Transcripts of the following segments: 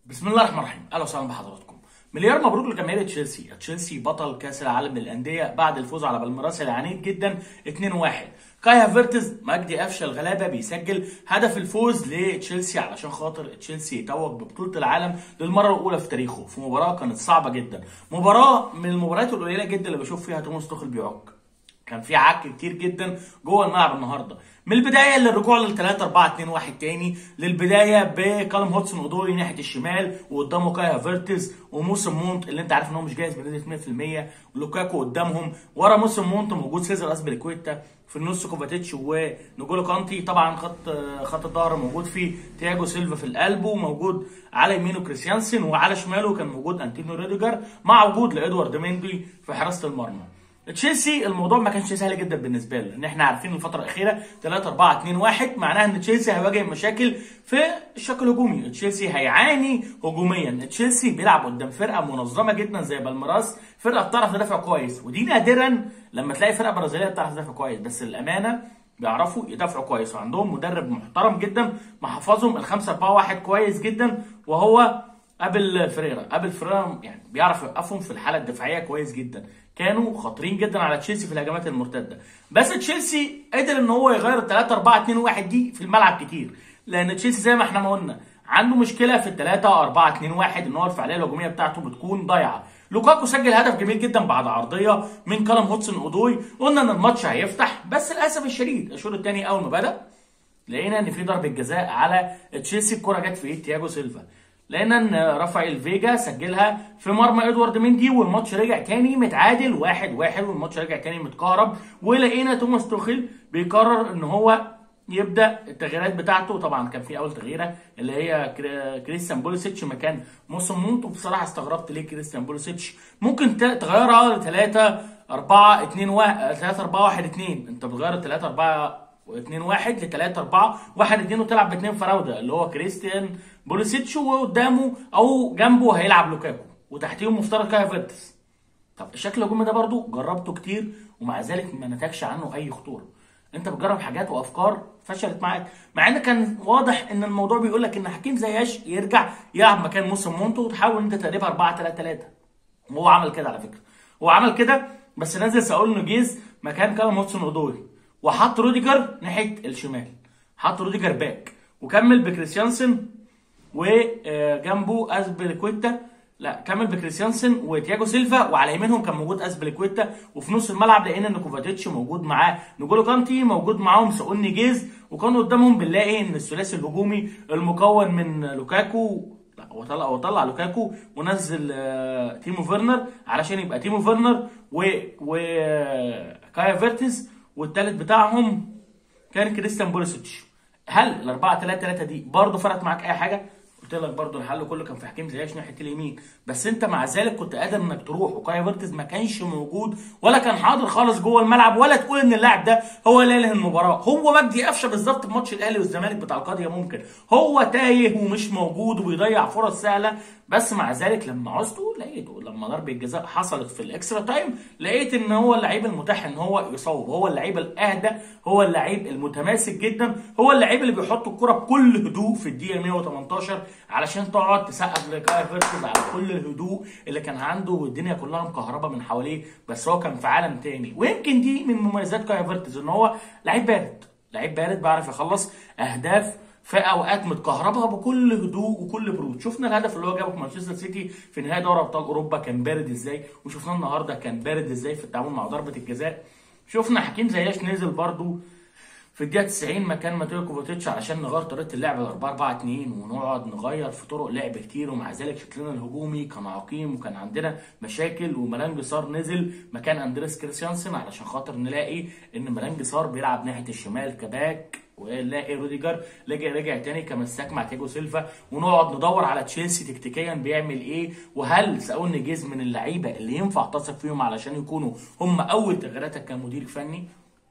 بسم الله الرحمن الرحيم اهلا وسهلا بحضراتكم مليار مبروك لجماهير تشيلسي تشيلسي بطل كاس العالم للانديه بعد الفوز على بالميراس العنيد جدا 2-1 كاي هافيرتز مجدي قفشه الغلابه بيسجل هدف الفوز لتشيلسي علشان خاطر تشيلسي يتوج ببطوله العالم للمره الاولى في تاريخه في مباراه كانت صعبه جدا مباراه من المباريات القليله جدا اللي بشوف فيها توماس توخل بيعك كان في عك كتير جدا جوه الملعب النهارده من البدايه للرجوع لل 3 4 2 1 تاني للبدايه بكالم هودسون اودوي ناحيه الشمال وقدامه كاي هافيرتز وموسم مونت اللي انت عارف ان هو مش جاهز بنسبه 100% ولوكاكو قدامهم ورا موسم مونت موجود سيزر اسبليكويتا في النص كوفاتيتش ونجولو كانتي طبعا خط خط الظهر موجود فيه تياجو سيلفا في القلب وموجود على يمينه كريستيانسن وعلى شماله كان موجود انتونيو ريديجر مع وجود لادوارد ميندي في حراسه المرمى تشيلسي الموضوع ما كانش سهل جدا بالنسبه له لان احنا عارفين الفتره الاخيره 3 4 2 1 معناها ان تشيلسي هيواجه مشاكل في الشق الهجومي تشيلسي هيعاني هجوميا تشيلسي بيلعب قدام فرقه منظمه جدا زي بالميراس فرقه بتعرف تدافع كويس ودي نادرا لما تلاقي فرقه برازيليه بتعرف تدافع كويس بس الامانه بيعرفوا يدافعوا كويس وعندهم مدرب محترم جدا محفظهم ال 5 4 1 كويس جدا وهو ابل فريرا ابل فريرا يعني بيعرف يوقفهم في الحاله الدفاعيه كويس جدا كانوا خطرين جدا على تشيلسي في الهجمات المرتده بس تشيلسي قدر ان هو يغير 3 4 2 1 دي في الملعب كتير لان تشيلسي زي ما احنا ما قلنا عنده مشكله في ال 3 4 2 1 ان هو الفعاليه الهجوميه بتاعته بتكون ضايعه لوكاكو سجل هدف جميل جدا بعد عرضيه من كلام هودسون اودوي قلنا ان الماتش هيفتح بس للاسف الشديد الشوط الثاني اول ما بدا لقينا ان في ضربه جزاء على تشيلسي الكره جت في ايد تياجو سيلفا لقينا ان رافائيل فيجا سجلها في مرمى ادوارد مندي والماتش رجع تاني متعادل واحد واحد والماتش رجع تاني متكهرب ولقينا توماس توخيل بيقرر ان هو يبدا التغييرات بتاعته طبعا كان في اول تغييره اللي هي كريستيان بوليسيتش مكان موسم مونت وبصراحه استغربت ليه كريستيان بوليسيتش ممكن تغيرها ل 3 4 2 1 3 4 1 2 انت بتغير 3 4 و2 1 ل 3 4 1 2 وتلعب باثنين فراوده اللي هو كريستيان بوليسيتش وقدامه او جنبه هيلعب لوكاكو وتحتيهم مفترض كاي فيرتس طب الشكل الهجومي ده برضو جربته كتير ومع ذلك ما نتجش عنه اي خطوره انت بتجرب حاجات وافكار فشلت معاك مع ان كان واضح ان الموضوع بيقول لك ان حكيم زياش يرجع يلعب مكان موسم مونتو وتحاول ان انت تقلبها 4 3 3 وهو عمل كده على فكره هو عمل كده بس نزل ساول نوجيز مكان كان موتسون اودوي وحط روديجر ناحيه الشمال حط روديجر باك وكمل بكريستيانسن وجنبه اسبليكويتا لا كمل بكريستيانسن وتياجو سيلفا وعلى يمينهم كان موجود اسبليكويتا وفي نص الملعب لقينا ان كوفاتيتش موجود معاه نجولو كانتي موجود معاهم ساول نيجيز وكان قدامهم بنلاقي ان الثلاثي الهجومي المكون من لوكاكو لا هو طلع هو طلع لوكاكو ونزل تيمو فيرنر علشان يبقى تيمو فيرنر و و كايا فيرتز والثالث بتاعهم كان كريستيان بوليسيتش هل ال 4 3 3 دي برضه فرقت معاك اي حاجه؟ قلت لك برضه الحل كله كان في حكيم زياش ناحيه اليمين بس انت مع ذلك كنت قادر انك تروح وكاي فيرتز ما كانش موجود ولا كان حاضر خالص جوه الملعب ولا تقول ان اللاعب ده هو اللي انهى المباراه هو مجدي قفشه بالظبط في ماتش الاهلي والزمالك بتاع القضيه ممكن هو تايه ومش موجود وبيضيع فرص سهله بس مع ذلك لما عوزته لقيته لما ضربه الجزاء حصلت في الاكسترا تايم لقيت ان هو اللعيب المتاح ان هو يصوب هو اللعيب الاهدى هو اللعيب المتماسك جدا هو اللعيب اللي بيحط الكره بكل هدوء في الدقيقه 118 علشان تقعد تسقف لكاي فيرتز على كل الهدوء اللي كان عنده والدنيا كلها مكهربه من حواليه بس هو كان في عالم تاني ويمكن دي من مميزات كاي فيرتز ان هو لعيب بارد لعيب بارد بيعرف يخلص اهداف في اوقات متكهربه بكل هدوء وكل برود شفنا الهدف اللي هو جابه في مانشستر سيتي في نهائي دوري ابطال اوروبا كان بارد ازاي وشفناه النهارده كان بارد ازاي في التعامل مع ضربه الجزاء شفنا حكيم زياش نزل برده في الدقيقه 90 مكان ماتيو كوفاتيتش علشان نغير طريقه اللعب ل 4 4 2 ونقعد نغير في طرق لعب كتير ومع ذلك شكلنا الهجومي كان عقيم وكان عندنا مشاكل وملانج صار نزل مكان اندريس كريستيانسن علشان خاطر نلاقي ان ملانج صار بيلعب ناحيه الشمال كباك ونلاقي روديجر رجع رجع تاني كمساك مع تياجو سيلفا ونقعد ندور على تشيلسي تكتيكيا بيعمل ايه وهل ساول نجيز من اللعيبه اللي ينفع تثق فيهم علشان يكونوا هم اول تغييراتك كمدير فني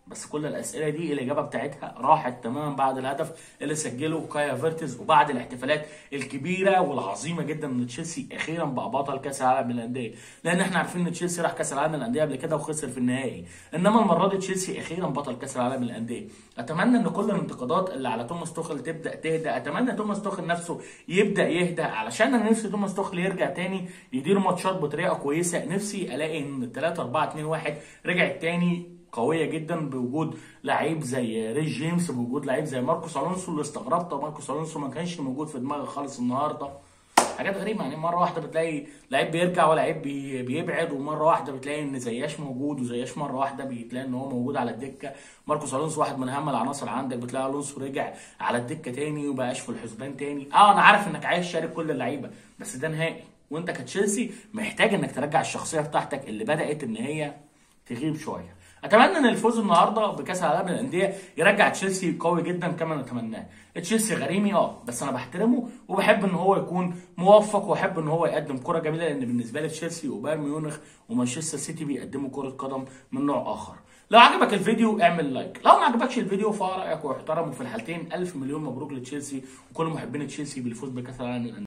بس كل الاسئله دي الاجابه بتاعتها راحت تماما بعد الهدف اللي سجله كايا فيرتز وبعد الاحتفالات الكبيره والعظيمه جدا ان تشيلسي اخيرا بقى بطل كاس العالم للانديه لان احنا عارفين ان تشيلسي راح كاس العالم للانديه قبل كده وخسر في النهائي انما المره دي تشيلسي اخيرا بطل كاس العالم للانديه اتمنى ان كل الانتقادات اللي على توماس توخل تبدا تهدى اتمنى توماس توخل نفسه يبدا يهدى علشان انا نفسي توماس توخل يرجع تاني يدير ماتشات بطريقه كويسه نفسي الاقي ان 3 4 2 1 رجعت تاني قويه جدا بوجود لعيب زي ريس جيمس بوجود لعيب زي ماركوس الونسو اللي استغربت ماركوس الونسو ما كانش موجود في دماغي خالص النهارده حاجات غريبه يعني مره واحده بتلاقي لعيب بيرجع ولعيب بي بيبعد ومره واحده بتلاقي ان زياش موجود وزياش مره واحده بتلاقي ان هو موجود على الدكه ماركوس الونسو واحد من اهم العناصر عندك بتلاقي الونسو رجع على الدكه تاني وبقاش في الحسبان تاني اه انا عارف انك عايز تشارك كل اللعيبه بس ده نهائي وانت كتشيلسي محتاج انك ترجع الشخصيه بتاعتك اللي بدات ان هي تغيب شويه اتمنى ان الفوز النهارده بكاس العالم للانديه يرجع تشيلسي قوي جدا كما نتمناه تشيلسي غريمي اه بس انا بحترمه وبحب ان هو يكون موفق واحب ان هو يقدم كره جميله لان بالنسبه لي تشيلسي وبايرن ميونخ ومانشستر سيتي بيقدموا كره قدم من نوع اخر لو عجبك الفيديو اعمل لايك لو ما عجبكش الفيديو فرايك واحترمه في الحالتين الف مليون مبروك لتشيلسي وكل محبين تشيلسي بالفوز بكاس العالم للانديه